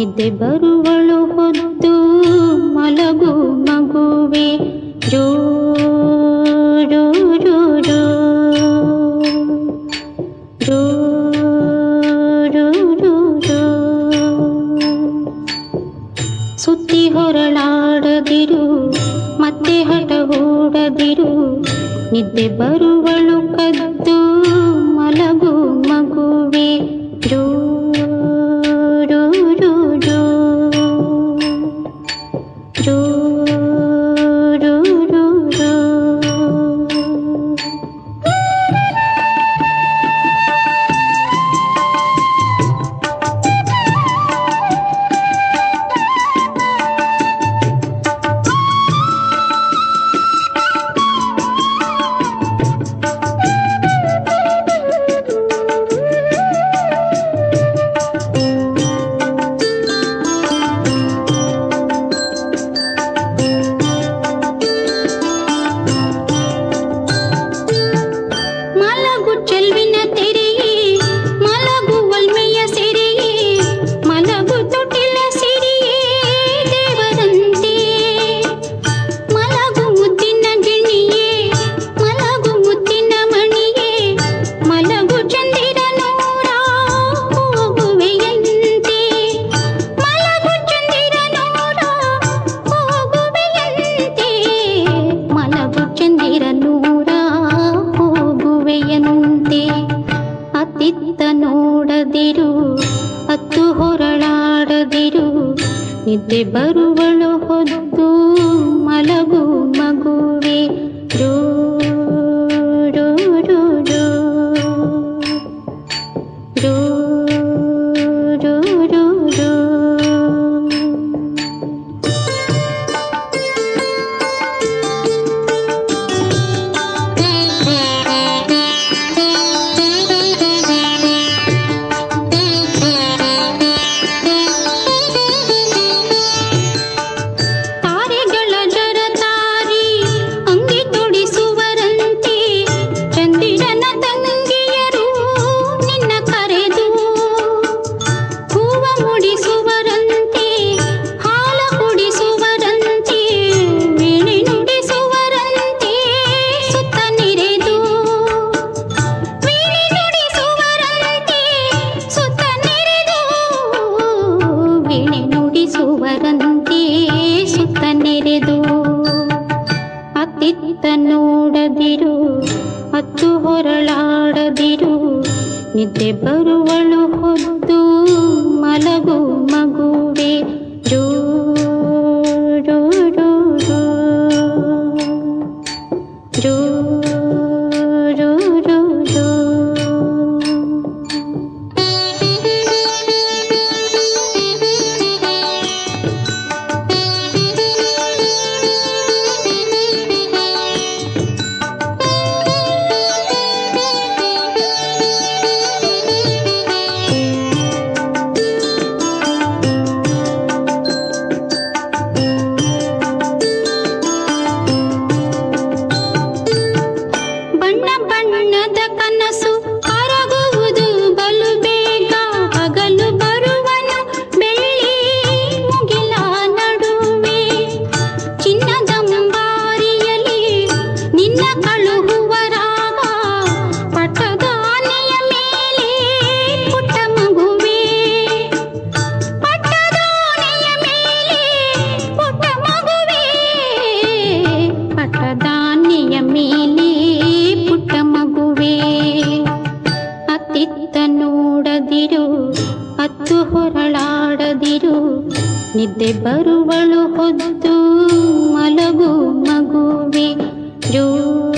ನಿದ್ದೆ ಬರುವಳು ಹೊದ್ದು ಮಲಗು ಮಗುವೆ ಜೋ ಜೋ ಜೋ ಜೋ ಜೋ ಜೋ ಜೋ ಜೋ ಸುತ್ತಿ ಹೊರಳಾಡದಿರು ಮತ್ತೆ ಹಠ ಹೂಡದಿರು ನಿದ್ದೆ ಬರುವಳು ಕದ್ದು ಮಲಗು ಮಗುವೆ ಜೋ ಜೋ ಜೋ ಜೋ ಜೋ ಜೋ ಜೋ ಜೋ ಮಲಗು ಚೆಲ್ವಿನ ತೆರೆಯೇ ಮಲಗು ಒಲ್ಮೆಯ ಸಿರಿಯೇ ಮಲಗು ತೊಟ್ಟಿಲ ಸಿರಿಯೇ ದೇವರಂತೆ ಮಲಗು ಮುದ್ದಿನ ಗಿಣಿಯೇ ಮಲಗು ಮುದ್ದಿನ ಮಣಿಯೇ ಮಲಗು ಚಂದಿರ ನೂರ ಹೋಗುವೆಯಂತೆ ಮಲಗು ಚಂದಿರ ನೂರ ಹೋಗುವೆಯಂತೆ ಮಲಗು ಚಂದಿರ ನೂರ ಹೋಗುವೆಯಂತೆ ಅತ್ತಿತ್ತ ನೋಡದಿರು ಹತ್ತು ಹೊರಳಾಡದಿರು ನಿದ್ದೆ ಬರುವಳು ಹೊದ್ದು ಮಲಗು ಮಗುವೆ ಜೋ ಜೋ ಜೋ ಜೋ ಜೋ ಜೋ ಜೋ ಜೋ ತಾರೆಗಳ ಜರತಾರಿ ಅಂಗಿ ತೊಡಿಸುವರಂತೆ ಚಂದಿರನ ತಂಗಿಯರು ನಿನ್ನ ಕರೆದು ಹೂವ ಮುಡಿಸುವರಂತೆ ಹಾಲ ಕುಡಿಸುವರಂತೆ ವೀಣೆ ನುಡಿಸುವರಂತೆ ಸುತ್ತ ನೆರೆದು ವೀಣೆ ನುಡಿಸುವರಂತೆ ಸುತ್ತ ನೆರೆದು ವೀಣೆ ನುಡಿಸುವರಂತೆ ಸುತ್ತ ನೆರೆದು ಅತ್ತಿತ್ತ ನೋಡದಿರು ಹತ್ತು ಹೊರಳಾಡದಿರು ನಿದ್ದೆ ಬರುವಳು ಹೊದ್ದು ಮಲಗು ಮಗುವೆ ಜೋ ಜೋ ಜೋ ಜೋ ಜೋ ಜೋ ಜೋ ಜೋ ಬಣ್ಣ ಬಣ್ಣದ ಕನಸು ಕರಗುವುದು ಬಲು ಬೇಗ ಹಗಲು ಬರುವನು ಬೆಳ್ಳಿ ಮುಗಿಲ ನಡುವೆ ಚಿನ್ನದಂಬಾರಿಯಲ್ಲಿ ನಿನ್ನ ಕಳುಹುವ ರಾಗ ಪಟ್ಟದಾನೆಯ ಮೇಲೆ ಪುಟ್ಟ ಮಗುವೆ ಪಟ್ಟದಾನೆಯ ಮೇಲೆ ಪುಟ್ಟ ಮಗುವೆ ಪಟ್ಟದಾನೆಯ ಮೇಲೆ ಪುಟ್ಟ ಮಗುವೆ ಅತ್ತಿತ್ತ ನೋಡದಿರು ಹತ್ತು ಹೊರಳಾಡದಿರು ನಿದ್ದೆ ಬರುವಳು ಹೊದ್ದು ಮಲಗು ಮಗುವೆ ಜೋ